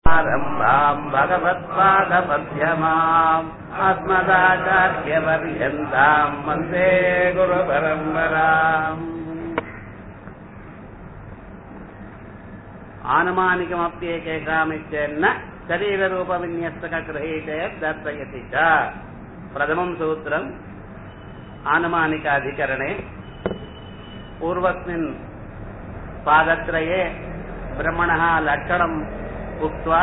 आरम्भाम् भगवत्पादमध्यमाम् अस्मदाचार्यपर्यन्ताम् वन्दे गुरुपरम्पराम् आनुमानिकमप्येकेषामित्यन्न शरीररूपविन्यस्तकगृहीते दर्शयति च प्रथमम् सूत्रम् आनुमानिकाधिकरणे पूर्वस्मिन् पादत्रये ब्रह्मणः लक्षणम् उक्त्वा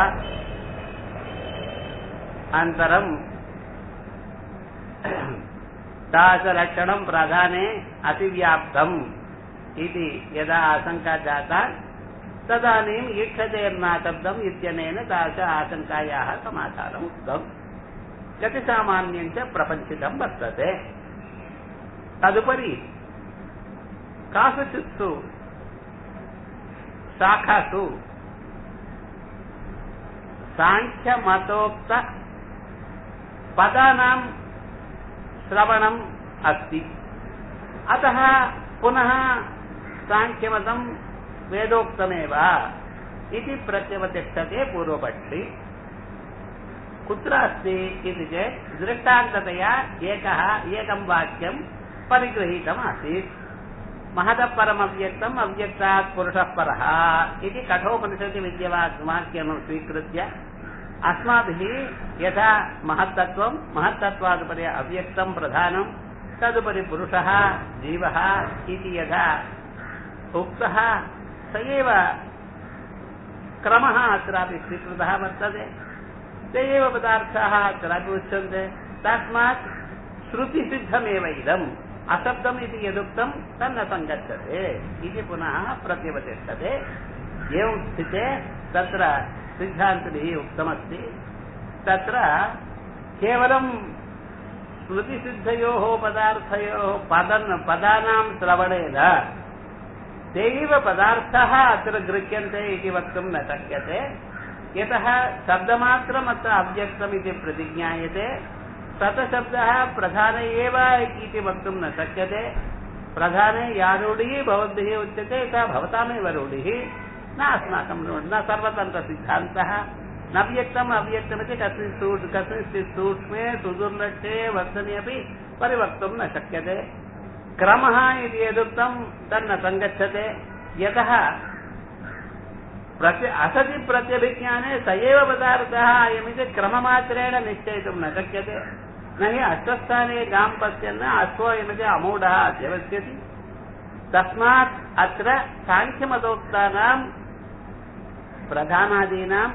अनन्तरम् तादृशलक्षणम् प्रधाने अतिव्याप्तम् इति यदा आशङ्का जाता तदानीम् ईक्षतेर्नाशब्दम् इत्यनेन तादृश आशङ्कायाः समाधानम् उक्तम् गतिसामान्यम् च प्रपञ्चितम् वर्तते तदुपरि कासुचित्सु शाखासु साङ्ख्यमतोक्त पदानां श्रवणम् अस्ति अतः पुनः साङ्ख्यमतं वेदोक्तमेव इति प्रत्यवतिष्ठते पूर्वपक्षि कुत्र अस्ति इति चेत् दृष्टान्ततया एकः एकं वाक्यं परिगृहीतमासीत् महतः परमव्यक्तम् अव्यक्तात् पुरुषः परः इति कठोपनिषदि विद्यवाक्यं स्वीकृत्य अस्माभिः यथा महत्तत्वं महत्तत्वादुपरि अव्यक्तं प्रधानं तदुपरि पुरुषः जीवः इति यथा उक्तः स एव क्रमः अत्रापि स्वीकृतः वर्तते ते एव पदार्थाः अत्रापि उच्यन्ते तस्मात् श्रुतिसिद्धमेव इदम् अशब्दम् इति यदुक्तं तन्न सङ्गच्छते इति पुनः प्रत्यवतिष्ठते एवं स्थिते तत्र सिद्धान्तभिः उक्तमस्ति तत्र केवलं स्मृतिसिद्धयोः पदार्थयोः पदन् पदानां श्रवणेन ते एव पदार्थाः अत्र गृह्यन्ते इति वक्तुं न शक्यते यतः शब्दमात्रम् अत्र अव्यक्तम् इति प्रतिज्ञायते ततशब्दः प्रधान एव इति वक्तुं न शक्यते प्रधाने या रूढिः भवद्भिः उच्यते सा भवतामेव रूढिः न अस्माकं रूढिः न सर्वतन्त्रसिद्धान्तः न व्यक्तम् अव्यक्तमिति कस्मिन् सू कस्मिंश्चित् सूक्ष्मे सुदुर्लक्षे वर्धने अपि परिवक्तुं न शक्यते क्रमः इति यदुक्तं तन्न सङ्गच्छते यतः प्रत्य असति प्रत्यभिज्ञाने स एव पदार्थः अयमिति क्रममात्रेण निश्चयितुं न शक्यते न हि अश्वस्थाने गां पश्यन् अश्वयमिति अमूढः अध्यवस्यति तस्मात् अत्र साङ्ख्यमतोक्तानां प्रधानादीनां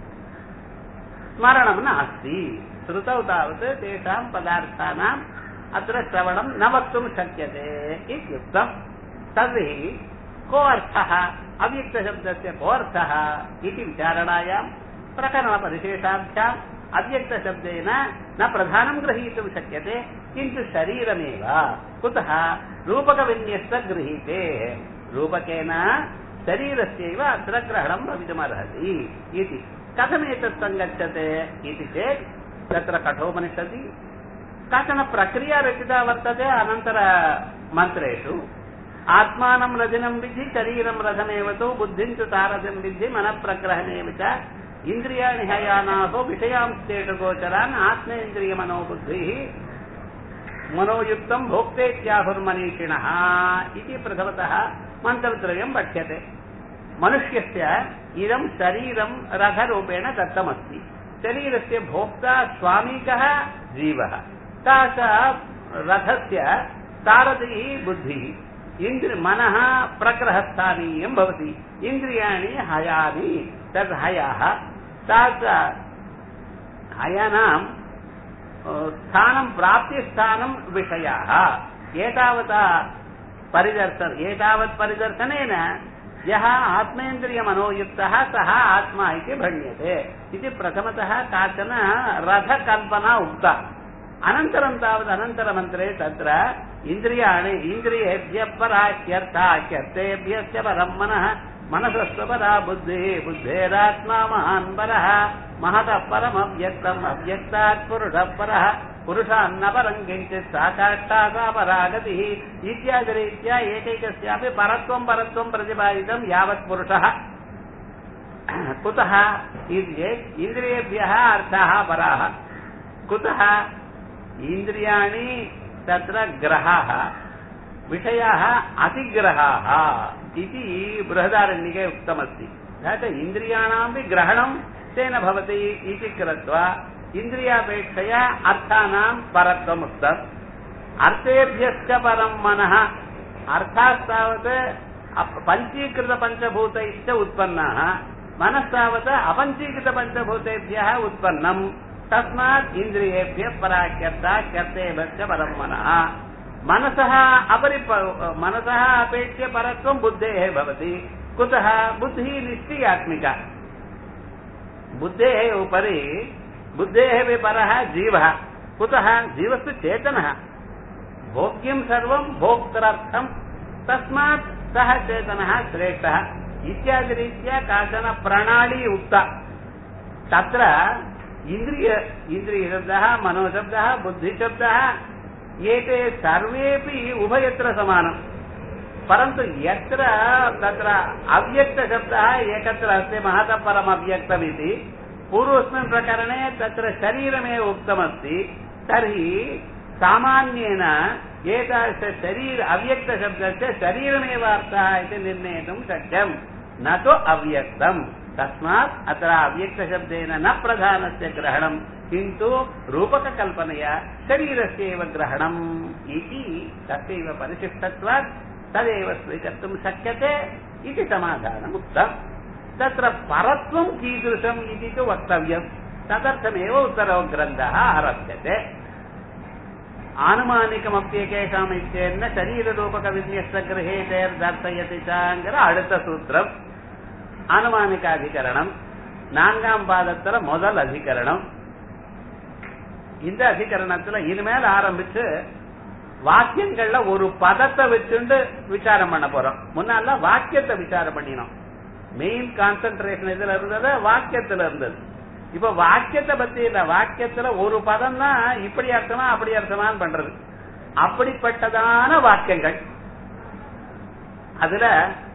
स्मरणं नास्ति श्रुतौ तावत् तेषां पदार्थानाम् अत्र श्रवणं न वक्तुं शक्यते इत्युक्तम् तर्हि को अर्थः अव्यक्तशब्दस्य को अर्थः इति विचारणायां प्रकरणपरिशेषाभ्याम् अव्यक्तशब्देन न प्रधानं ग्रहीतुं शक्यते किन्तु शरीरमेव कुतः रूपकविन्यस्तगृहीते रूपकेन शरीरस्यैव अत्र ग्रहणं भवितुमर्हति इति कथमेतत् सङ्गच्छते इति चेत् तत्र कठोपनिषदि काचन प्रक्रिया रचिता वर्तते अनन्तरमन्त्रेषु आत्मानं रजनं विद्धि शरीरं रथमेव तु बुद्धिं च तारथं विद्धि मनःप्रग्रहणेव च इन्द्रियाणि हयानासो विषयांस्तेषु गोचरान् आत्मेन्द्रियमनोबुद्धिः मनोयुक्तं भोक्तेत्याहुर्मनीषिणः इति प्रथमतः मन्त्रत्रयं पठ्यते मनुष्यस्य इदं शरीरं रथरूपेण दत्तमस्ति शरीरस्य भोक्ता स्वामी कः जीवः सा च रथस्य तारतिः बुद्धिः इन्द्रि मनः प्रग्रहस्थानीयं भवति इन्द्रियाणि हयानि तद् हयाः सा च हयानां स्थानं प्राप्तिस्थानं विषयाः एतावता परिदर्शन एतावत् परिदर्शनेन यः आत्मेन्द्रियमनोयुक्तः सः आत्मा इति भण्यते इति प्रथमतः काचन रथकल्पना उक्ता अनन्तरं तावत् अनन्तरमन्त्रे तत्र इन्द्रियाणि इन्द्रियेभ्यः पराह्यर्थाह्यर्थेभ्यश्च परं मनः मनसस्वपरा बुद्धिः बुद्धेरात्मा महान् परः महतः परमव्यक्तम् अव्यक्तात् पुरुषः परः पुरुषान्न परम् किञ्चित् साकाष्ठा सा परागतिः इत्यादिरीत्या एकैकस्यापि परत्वम् परत्वम् प्रतिपादितम् यावत् पुरुषः कुतः इति चेत् इन्द्रियेभ्यः अर्थाः पराः कुतः इन्द्रियाणि तत्र ग्रहाः विषयाः अतिग्रहाः इति बृहदारण्यके उक्तमस्ति अतः इन्द्रियाणामपि ग्रहणं तेन भवति इति कृत्वा इन्द्रियापेक्षया अर्थानां परत्वम् उक्तम् अर्थेभ्यश्च परं मनः अर्थास्तावत् पञ्चीकृतपञ्चभूतैश्च उत्पन्नाः मनस्तावत् अपञ्चीकृतपञ्चभूतेभ्यः उत्पन्नम् तस्मात् इन्द्रियेभ्यः पराख्यर्था ख्यर्तेभ्यश्च परं मनः मनसः अपरि मनसः अपेक्ष्य परत्वं बुद्धेः भवति कुतः बुद्धिः निश्चयात्मिका बुद्धेः उपरि बुद्धेः अपि परः जीवः कुतः जीवस्तु चेतनः भोग्यं सर्वं भोक्तृर्थं तस्मात् सः चेतनः श्रेष्ठः इत्यादिरीत्या काचन प्रणाली उक्ता तत्र इन्द्रिय इन्द्रियशब्दः मनोशब्दः बुद्धिशब्दः एते सर्वेपि उभयत्र समानम् परन्तु यत्र तत्र अव्यक्तशब्दः एकत्र अस्ति महतः परम् अव्यक्तमिति पूर्वस्मिन् प्रकरणे तत्र शरीरमेव उक्तमस्ति तर्हि सामान्येन एतादृश शरीर अव्यक्तशब्दस्य शरीरमेव अर्थः इति निर्णेतुं शक्यम् न तु अव्यक्तम् तस्मात् अत्र अव्यक्तशब्देन न प्रधानस्य ग्रहणम् किन्तु रूपककल्पनया शरीरस्य एव ग्रहणम् इति तस्यैव परिशिष्टत्वात् तदेव स्वीकर्तुं शक्यते इति समाधानम् उक्तम् तत्र परत्वं कीदृशम् इति तु वक्तव्यम् तदर्थमेव उत्तरो ग्रन्थः आरभ्यते ஆனுமானிகமப்பியகேஷாம் இச்சேன்ன சரீரரூபக விநியஸ்த கிரகேதேர்தர்த்தயதி சாங்கிற அடுத்த சூத்திரம் ஆனுமானிக அதிகரணம் நான்காம் பாதத்துல முதல் அதிகரணம் இந்த அதிகரணத்துல இனிமேல் ஆரம்பிச்சு வாக்கியங்கள்ல ஒரு பதத்தை வச்சுண்டு விசாரம் பண்ண போறோம் முன்னால வாக்கியத்தை விசாரம் பண்ணினோம் மெயின் கான்சென்ட்ரேஷன் இதுல இருந்தது வாக்கியத்துல இருந்தது இப்ப வாக்கியத்தை பத்தி இல்ல வாக்கியத்துல ஒரு பதம் தான் இப்படி அர்த்தமா அப்படி அர்த்தமான்னு பண்றது அப்படிப்பட்டதான வாக்கியங்கள் அதுல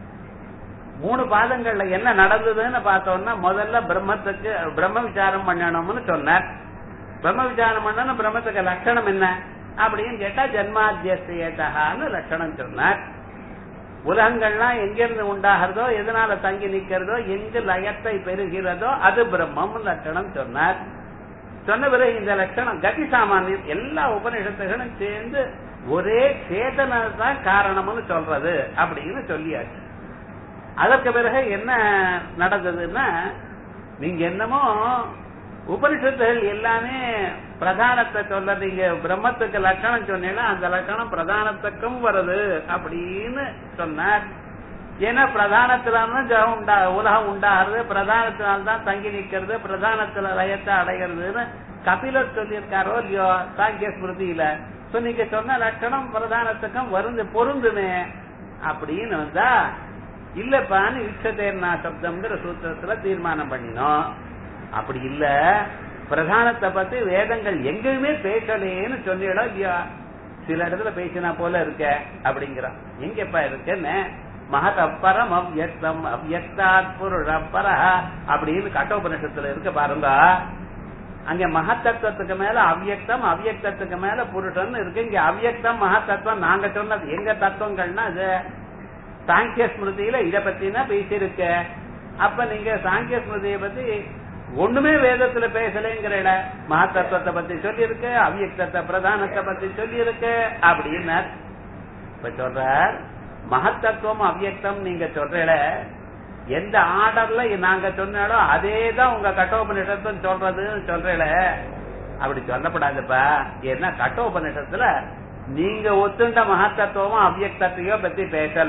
மூணு பாதங்கள்ல என்ன நடந்ததுன்னு பார்த்தோம்னா முதல்ல பிரம்மத்துக்கு பிரம்ம விசாரம் பண்ணணும்னு சொன்னார் பிரம்ம விசாரம் பண்ணணும் பிரம்மத்துக்கு லட்சணம் என்ன அப்படின்னு கேட்டா ஜென்மாத்தியசேதகான்னு லட்சணம் சொன்னார் உலகங்கள்லாம் எங்கிருந்து உண்டாகிறதோ எதனால தங்கி நிக்கிறதோ எங்கு லயத்தை பெறுகிறதோ அது பிரம்மம் லட்சணம் சொன்னார் சொன்ன பிறகு இந்த லட்சணம் கதி சாமானியம் எல்லா உபநிஷத்துகளும் சேர்ந்து ஒரே சேதனை தான் காரணம்னு சொல்றது அப்படின்னு சொல்லியாச்சு அதற்கு பிறகு என்ன நடந்ததுன்னா நீங்க என்னமோ உபனிஷத்துகள் எல்லாமே பிரதானத்தை சொல்ல நீங்க பிரம்மத்துக்கு லட்சணம் சொன்னீங்கன்னா அந்த லட்சணம் பிரதானத்துக்கும் வருது அப்படின்னு சொன்னார் ஏன்னா பிரதானத்துல ஜகம் உண்டா உலகம் உண்டாகிறது பிரதானத்தினால்தான் தங்கி நிக்கிறது பிரதானத்துல லயத்தை அடைகிறதுன்னு கபிலர் சொல்லியிருக்காரோ இல்லையோ சாங்கிய ஸ்மிருதியில சோ நீங்க சொன்ன லட்சணம் பிரதானத்துக்கும் வருந்து பொருந்துமே அப்படின்னு வந்தா இல்லப்பான்னு இச்சதேர்னா சப்தம்ங்கிற சூத்திரத்துல தீர்மானம் பண்ணினோம் அப்படி இல்ல பிரதானத்தை பத்தி வேதங்கள் எங்கேயுமே பேசலேன்னு சொல்லிடா இல்லையா சில இடத்துல பேசினா போல இருக்க அப்படிங்கிறான் எங்கப்பா இருக்குன்னு மகத் அப்பரம் அவ்யக்தம் அவ்யக்தாத் புருஷ பரஹ அப்படின்னு கட்டோபனிஷத்துல இருக்க பாருங்க அங்க மகத்தத்துவத்துக்கு மேல அவ்யக்தம் அவ்யக்தத்துக்கு மேல புருஷன் இருக்கு இங்க அவ்யக்தம் மகத்தத்துவம் நாங்க சொன்னது எங்க தத்துவங்கள்னா இது சாங்கிய ஸ்மிருதியில இத பத்தினா பேசியிருக்க அப்ப நீங்க சாங்கிய ஸ்மிருதியை பத்தி ஒண்ணுமே வேதத்துல பேசலைங்கிற மகத்தத்துவத்தை பத்தி சொல்லி இருக்கு அவ்யக்தத்தை பிரதானத்தை பத்தி சொல்லி இருக்கு அப்படின்னார் இப்ப சொல்றார் மகத்தத்துவம் அவ்யக்தம் நீங்க சொல்றீல எந்த ஆர்டர்ல நாங்க சொன்னாலும் அதே தான் உங்க கட்டோபனிஷத்தும் சொல்றதுன்னு சொல்றீல அப்படி சொல்லப்படாதுப்பா ஏன்னா கட்டோபனிஷத்துல நீங்க ஒத்துண்ட மகத்தத்துவமும் அவ்யக்தத்தையோ பத்தி பேசல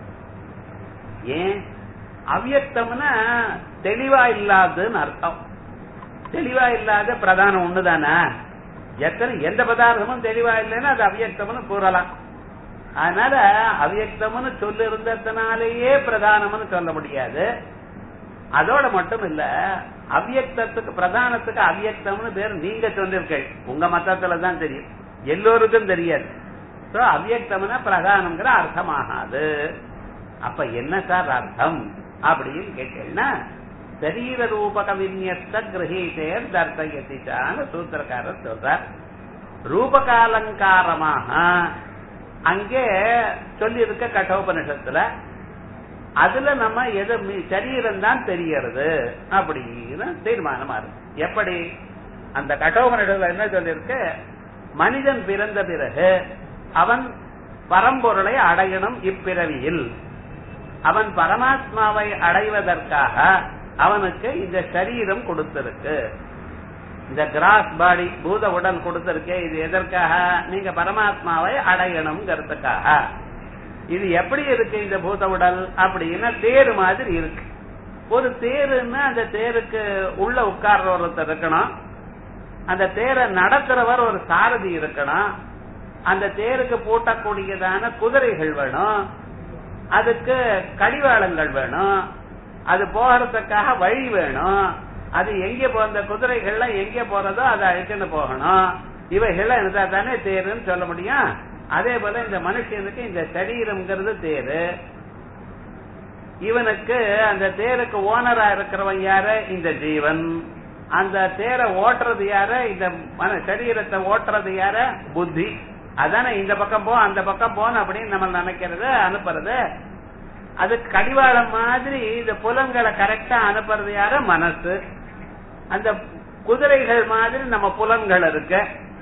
ஏன் அவ்யக்தம்னா தெளிவா இல்லாததுன்னு அர்த்தம் தெளிவா இல்லாத பிரதானம் ஒண்ணுதானே எத்தனை எந்த பதார்த்தமும் தெளிவா இல்லைன்னா அது அவ்யக்தம்னு கூறலாம் அதனால அவ்யக்தம்னு சொல்லி இருந்ததுனாலேயே பிரதானம்னு சொல்ல முடியாது அதோட மட்டும் இல்ல அவ்யக்தத்துக்கு பிரதானத்துக்கு அவ்யக்தம்னு பேர் நீங்க சொல்லிருக்கீங்க உங்க மத்தத்துல தான் தெரியும் எல்லோருக்கும் தெரியாது சோ அவ்யக்தம்னா பிரதானம்ங்கிற அர்த்தமாகாது அப்ப என்ன சார் அர்த்தம் அப்படின்னு கேட்டீங்கன்னா சரீர ரூபக விநியஸ்த கிரகீதேர் தர்த்தயதிச்சான்னு சூத்திரக்காரர் சொல்றார் ரூபகாலங்காரமாக அங்கே சொல்லி இருக்க கட்டோபனிஷத்துல அதுல நம்ம எது சரீரம் தான் தெரியறது அப்படின்னு தீர்மானமா இருக்கு எப்படி அந்த கட்டோபனிஷத்துல என்ன சொல்லியிருக்கு மனிதன் பிறந்த பிறகு அவன் பரம்பொருளை அடையணும் இப்பிறவியில் அவன் பரமாத்மாவை அடைவதற்காக அவனுக்கு இந்த சரீரம் கொடுத்திருக்கு இந்த கிராஸ் பாடி பூத உடல் கொடுத்திருக்கே இது எதற்காக நீங்க பரமாத்மாவை அடையணுங்கிறதுக்காக இது எப்படி இருக்கு இந்த பூத உடல் அப்படின்னா தேர் மாதிரி இருக்கு ஒரு தேருன்னா அந்த தேருக்கு உள்ள உட்கார்ற ஒருத்தர் இருக்கணும் அந்த தேரை நடத்துறவர் ஒரு சாரதி இருக்கணும் அந்த தேருக்கு பூட்டக்கூடியதான குதிரைகள் வேணும் அதுக்கு கடிவாளங்கள் வேணும் அது போகிறதுக்காக வழி வேணும் அது எங்க போ அந்த குதிரைகள்லாம் எங்க போறதோ அதை அழிச்சுன்னு போகணும் இவைகள்லாம் இருந்தா தானே தேருன்னு சொல்ல முடியும் அதே போல இந்த மனுஷனுக்கு இந்த சரீரம்ங்கிறது தேரு இவனுக்கு அந்த தேருக்கு ஓனரா இருக்கிறவன் யாரு இந்த ஜீவன் அந்த தேரை ஓட்டுறது யாரு இந்த மன சரீரத்தை ஓட்டுறது யாரு புத்தி அதானே இந்த பக்கம் போ அந்த பக்கம் போன அப்படின்னு நம்ம நினைக்கிறது அனுப்புறது அது கடிவாளம் மாதிரி இந்த புலன்களை கரெக்டா அனுப்புறது யாரு மனசு அந்த குதிரைகள் மாதிரி நம்ம புலன்கள் இருக்கு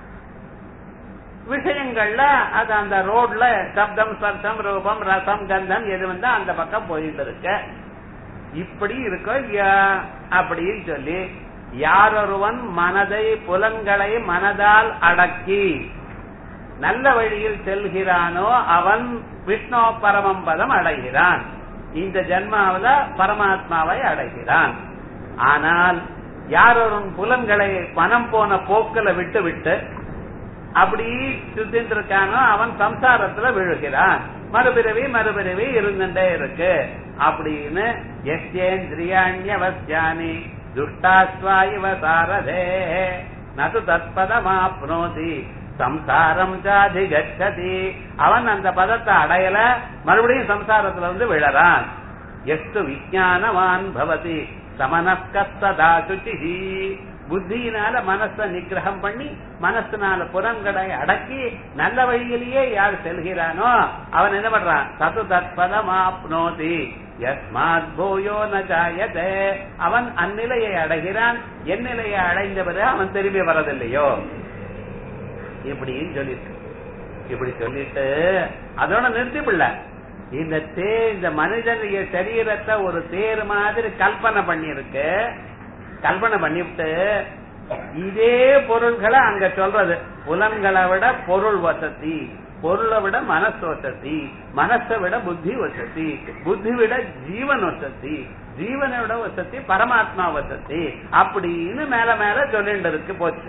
விஷயங்கள்ல அது அந்த ரோட்ல சப்தம் ஸ்பர்சம் ரூபம் ரசம் கந்தம் எது வந்தா அந்த பக்கம் போயிட்டு இருக்க இப்படி இருக்கோ அப்படின்னு சொல்லி யாரொருவன் மனதை புலன்களை மனதால் அடக்கி நல்ல வழியில் செல்கிறானோ அவன் விஷ்ணு பரமம் பதம் அடைகிறான் இந்த ஜென்மாவில பரமாத்மாவை அடைகிறான் ஆனால் யாரொருவன் புலன்களை மனம் போன போக்கில விட்டு விட்டு அப்படி சுத்திட்டு இருக்கானோ அவன் சம்சாரத்துல விழுகிறான் மறுபிறவி மறுபிறவி இருந்துட்டே இருக்கு அப்படின்னு எஸ்யேந்திரியாண்யவசியானி துஷ்டாஸ்வாயிவ சாரதே நது தத்பதமாப்னோதி சம்சாரம் ஜாதி கச்சதி அவன் அந்த பதத்தை அடையல மறுபடியும் சம்சாரத்துல வந்து விழறான் எஸ்து விஜானவான் பவதி சமனஸ்கத்ததா சுச்சிஹி புத்தியினால மனச நிகிரகம் பண்ணி மனசுனால புறங்களை அடக்கி நல்ல வழியிலேயே யார் செல்கிறானோ அவன் என்ன பண்றான் சது தத்பதமாப்னோதி யஸ்மாத் பூயோ நஜாயதே அவன் அந்நிலையை அடைகிறான் என் நிலையை அடைந்த பிறகு அவன் திரும்பி வரதில்லையோ இப்படின்னு சொல்லிட்டு இப்படி சொல்லிட்டு அதோட நிறுத்திப்பில்ல இந்த தே இந்த மனிதனுடைய சரீரத்தை ஒரு தேர் மாதிரி கல்பனை பண்ணிருக்கு கல்பனை பண்ணிவிட்டு இதே பொருள்களை அங்க சொல்றது புலன்களை விட பொருள் வசதி பொருளை விட மனசு வசதி மனசை விட புத்தி வசதி புத்தி விட ஜீவன் வசதி ஜீவனை விட வசதி பரமாத்மா வசதி அப்படின்னு மேல மேல சொல்லிட்டு இருக்கு போச்சு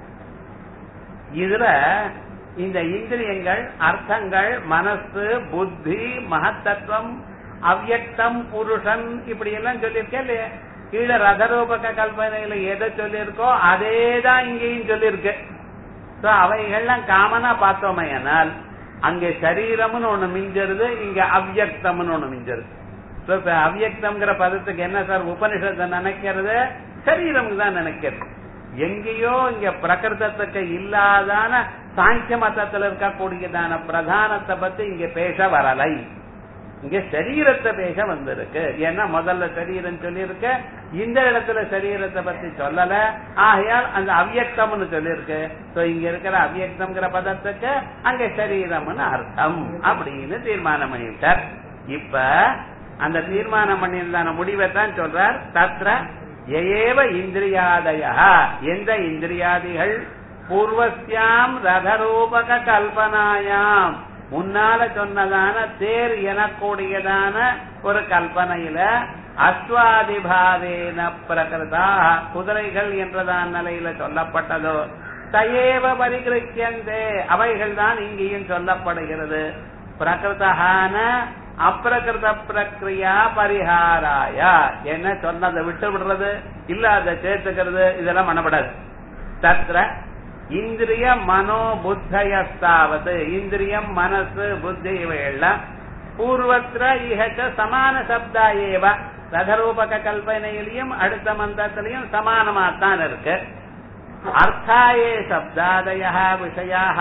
இதுல இந்த இந்திரியங்கள் அர்த்தங்கள் மனசு புத்தி மகத்தத்துவம் அவ்யக்தம் புருஷன் இப்படி எல்லாம் சொல்லியிருக்கேன் இல்லையா கீழே ரதரூபக கல்பனையில எதை சொல்லியிருக்கோ அதே தான் இங்கேயும் சொல்லியிருக்கு சோ அவைகள்லாம் காமனா பார்த்தோமையானால் அங்கே சரீரம்னு ஒண்ணு மிஞ்சருது இங்க அவ்யக்தம்னு ஒண்ணு மிஞ்சருது சோ இப்ப அவ்யக்தம்ங்கிற பதத்துக்கு என்ன சார் உபனிஷத்தை நினைக்கிறது சரீரம் தான் நினைக்கிறது எங்கேயோ இங்க பிரகிருதத்துக்கு இல்லாதான சாங்கிய மதத்துல இருக்கக்கூடியதான பிரதானத்தை பத்தி இங்க பேச வரலை இங்க சரீரத்தை பேச வந்திருக்கு ஏன்னா முதல்ல சரீரம் சொல்லியிருக்க இந்த இடத்துல சரீரத்தை பத்தி சொல்லல ஆகையால் அந்த அவ்யக்தம்னு சொல்லியிருக்கு சோ இங்க இருக்கிற அவ்யக்தம்ங்கிற பதத்துக்கு அங்க சரீரம்னு அர்த்தம் அப்படின்னு தீர்மானம் பண்ணிவிட்டார் இப்ப அந்த தீர்மானம் பண்ணியிருந்தான முடிவை தான் சொல்றார் தத்ர ஏவ இந்திரியாதய எந்த இந்திரியாதிகள் பூர்வசியாம் ரதரூபக கல்பனாயாம் முன்னால சொன்னதான தேர் எனக்கூடியதான ஒரு கல்பனையில அஸ்வாதிபாவேன பிரகிருதா குதிரைகள் என்றதான் நிலையில சொல்லப்பட்டதோ தயேவ பரிகிருக்கியந்தே அவைகள் தான் இங்கேயும் சொல்லப்படுகிறது பிரகிருதான அப்பிரகிருத பிரக்ரியா பரிகாராய என்ன சொன்னதை விட்டு விடுறது இல்ல அதை சேர்த்துக்கிறது இதெல்லாம் பண்ணப்படாது தத்ர இந்திரிய மனோ புத்தயஸ்தாவது இந்திரியம் மனசு புத்தி இவையெல்லாம் பூர்வத்திர இகச்ச சமான சப்தா ஏவ ரதரூபக கல்பனையிலையும் அடுத்த மந்திரத்திலையும் சமானமாத்தான் இருக்கு அர்த்தாயே சப்தாதய விஷயாக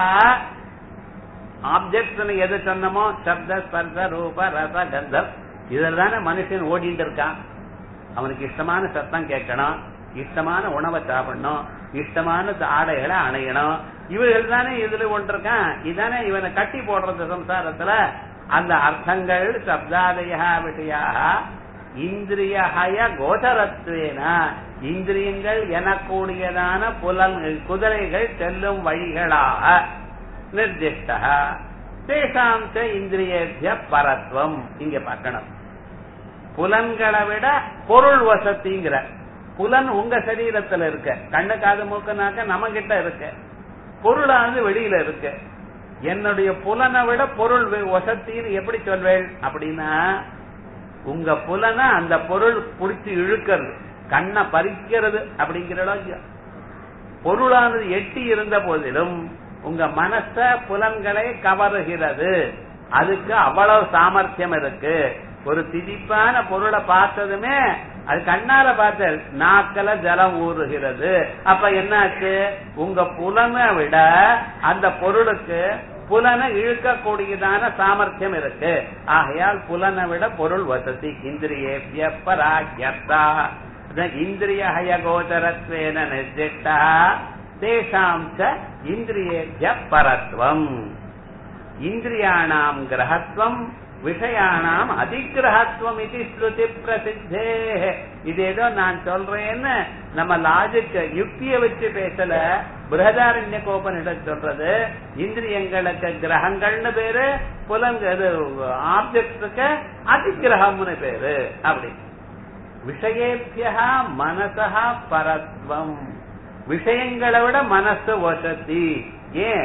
ஆப்ஜெக்ட்னு எது சொன்னமோ சப்த ஸ்பர்ச ரூப ரச கந்தம் இதில் தானே மனுஷன் ஓடிட்டு இருக்கான் அவனுக்கு இஷ்டமான சத்தம் கேட்கணும் இஷ்டமான உணவை சாப்பிடணும் இஷ்டமான ஆடைகளை அணையணும் இவர்கள் தானே இதுல ஒன்றிருக்கான் இதானே இவனை கட்டி போடுறது சம்சாரத்துல அந்த அர்த்தங்கள் சப்தாதய விஷயாக இந்திரியஹய கோச்சரத்வேன இந்திரியங்கள் எனக்கூடியதான புலன் குதிரைகள் செல்லும் வழிகளாக நிர்திஷ்ட தேசாம் ச இந்திரியேபிய பரத்வம் இங்க பார்க்கணும் புலன்களை விட பொருள் வசதிங்கிற புலன் உங்க சரீரத்துல இருக்க கண்ணு காது மூக்குனாக்க நம்ம கிட்ட இருக்கு பொருளானது வெளியில இருக்கு என்னுடைய புலனை விட பொருள் வசத்தின்னு எப்படி சொல்வேள் அப்படின்னா உங்க புலனை அந்த பொருள் புடிச்சு இழுக்கிறது கண்ணை பறிக்கிறது அப்படிங்கிற பொருளானது எட்டி இருந்த போதிலும் உங்க மனச புலன்களை கவருகிறது அதுக்கு அவ்வளவு சாமர்த்தியம் இருக்கு ஒரு திதிப்பான பொருளை பார்த்ததுமே அது கண்ணால பார்த்த நாக்கல ஜலம் ஊறுகிறது அப்ப என்னாச்சு உங்க புலனை விட அந்த பொருளுக்கு புலனை இழுக்கக்கூடியதான சாமர்த்தியம் இருக்கு ஆகையால் புலனை விட பொருள் வசதி இந்திரியேபிய பராஜ்யத்தா இந்திரிய கோச்சரத்வேன நிர்திஷ்டா தேஷாம் ச இந்திரியேபிய பரத்வம் இந்திரியாணாம் கிரகத்துவம் விஷயானாம் அதிகிரகத்துவம் இது ஸ்ருதி பிரசித்தே இது ஏதோ நான் சொல்றேன்னு நம்ம லாஜிக் யுக்திய வச்சு பேசல பிரகதாரண்ய கோபனிடம் சொல்றது இந்திரியங்களுக்கு கிரகங்கள்னு பேரு புலங்க இது ஆப்ஜெக்டுக்கு அதிகிரகம்னு பேரு அப்படி விஷயேபியா மனசா பரத்வம் விஷயங்களை விட மனசு வசதி ஏன்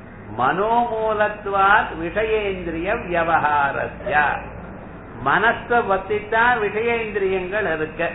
மனோமூலத்வாத் விஷயேந்திரிய வியவகாரஸ்ய மனச பத்தித்தான் விஷயேந்திரியங்கள் இருக்கு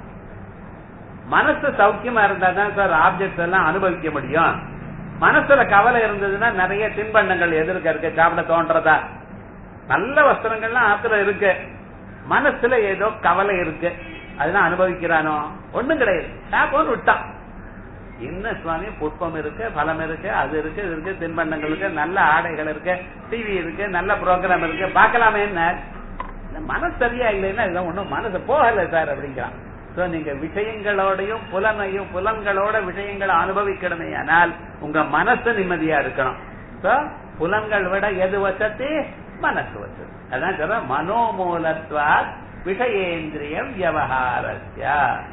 மனசு சௌக்கியமா இருந்தா தான் சார் ஆப்ஜெக்ட் எல்லாம் அனுபவிக்க முடியும் மனசுல கவலை இருந்ததுன்னா நிறைய தின்பண்டங்கள் எதிர்க்க இருக்கு சாப்பிட தோன்றதா நல்ல வஸ்திரங்கள்லாம் ஆத்துல இருக்கு மனசுல ஏதோ கவலை இருக்கு அதெல்லாம் அனுபவிக்கிறானோ ஒண்ணும் கிடையாது சாப்பிட்டு விட்டான் என்ன சுவாமி புஷ்பம் இருக்கு பலம் இருக்கு அது இருக்கு இது இருக்கு தின்பண்டங்கள் இருக்கு நல்ல ஆடைகள் இருக்கு டிவி இருக்கு நல்ல ப்ரோக்ராம் இருக்கு பார்க்கலாமே என்ன மனசு சரியா இல்லைன்னா இதெல்லாம் ஒண்ணும் மனசு போகல சார் அப்படிங்கிறான் சோ நீங்க விஷயங்களோடையும் புலனையும் புலன்களோட விஷயங்களை அனுபவிக்கணுமே ஆனால் உங்க மனசு நிம்மதியா இருக்கணும் சோ புலன்கள் விட எது வசதி மனசு வசதி அதான் சொல்ற மனோமூலத்வா விஷயேந்திரியம் வியவகாரஸ்ய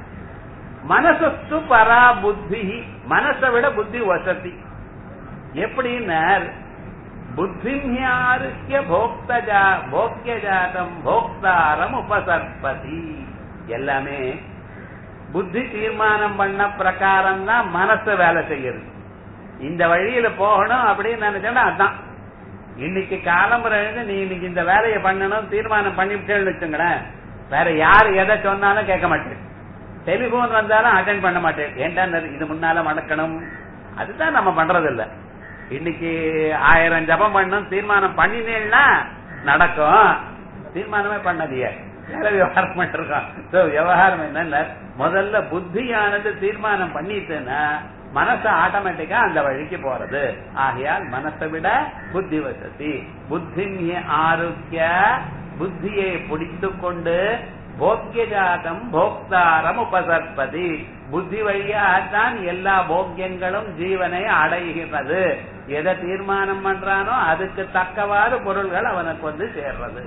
மனசஸ்து பரா புத்தி மனசை விட புத்தி வசதி எப்படின்னா புத்திமியாருக்கிய போக்தஜா போக்கிய ஜாதம் போக்தாரம் உபசற்பதி எல்லாமே புத்தி தீர்மானம் பண்ண பிரகாரம் தான் மனசு வேலை செய்யுது இந்த வழியில போகணும் அப்படின்னு நினைச்சேன்னா அதான் இன்னைக்கு காலம்புற எழுந்து நீ இன்னைக்கு இந்த வேலையை பண்ணணும் தீர்மானம் பண்ணிவிட்டேன்னு வச்சுங்களேன் வேற யாரு எதை சொன்னாலும் கேட்க மாட்டேன் டெலிபோன் வந்தாலும் அட்டன் பண்ண மாட்டேன் ஏன்டா இது முன்னால மடக்கணும் அதுதான் நம்ம பண்றது இல்ல இன்னைக்கு ஆயிரம் ஜபம் பண்ணும் தீர்மானம் பண்ணினேன்னா நடக்கும் தீர்மானமே பண்ணதிய வேற விவகாரம் பண்ணிருக்கோம் விவகாரம் என்னன்னா முதல்ல புத்தியானது தீர்மானம் பண்ணிட்டுன்னா மனசு ஆட்டோமேட்டிக்கா அந்த வழிக்கு போறது ஆகையால் மனசை விட புத்தி வசதி புத்தி ஆரோக்கிய புத்தியை பிடித்துக் கொண்டு போக்கிய ஜாதம் போக்தாரம் உபசற்பதி புத்தி வழியாகத்தான் எல்லா போக்கியங்களும் ஜீவனை அடைகிறது எதை தீர்மானம் பண்றானோ அதுக்கு தக்கவாறு பொருள்கள் அவனுக்கு வந்து சேர்றது